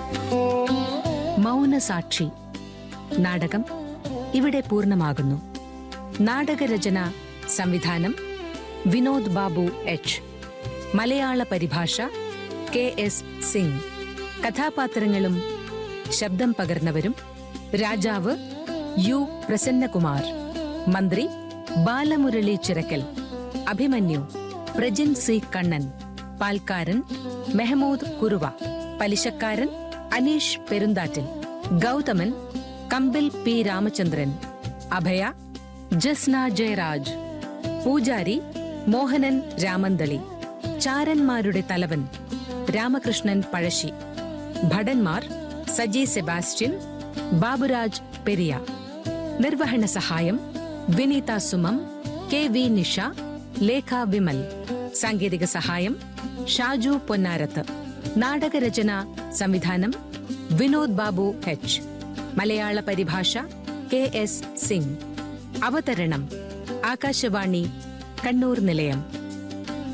മൗനസാക്ഷി നാടകം ഇവിടെ പൂർണ്ണമാകുന്നു നാടകരചന സംവിധാനം വിനോദ് ബാബു എച്ച് മലയാള പരിഭാഷ കെ എസ് സിംഗ് കഥാപാത്രങ്ങളും ശബ്ദം പകർന്നവരും രാജാവ് യു പ്രസന്നകുമാർ മന്ത്രി ബാലമുരളി ചിറക്കൽ അഭിമന്യു പ്രജിൻ സി കണ്ണൻ പാൽക്കാരൻ മെഹമൂദ് കുറുവ പലിശക്കാരൻ അനീഷ് പെരുന്താറ്റിൽ ഗൗതമൻ കമ്പിൽ പി രാമചന്ദ്രൻ അഭയ ജസ്ന ജയരാജ് പൂജാരി മോഹനൻ രാമന്തളി ചാരന്മാരുടെ തലവൻ രാമകൃഷ്ണൻ പഴശ്ശി ഭടന്മാർ സജി സെബാസ്റ്റ്യൻ ബാബുരാജ് പെരിയ നിർവഹണ സഹായം വിനീത സുമം കെ വി നിഷ ലേഖ വിമൽ സാങ്കേതിക സഹായം ഷാജു പൊന്നാരത്ത് നാടകരചന സംവിധാനം വിനോദ് ബാബു എച്ച് മലയാള പരിഭാഷ കെ എസ് സിംഗ് അവതരണം ആകാശവാണി കണ്ണൂർ നിലയം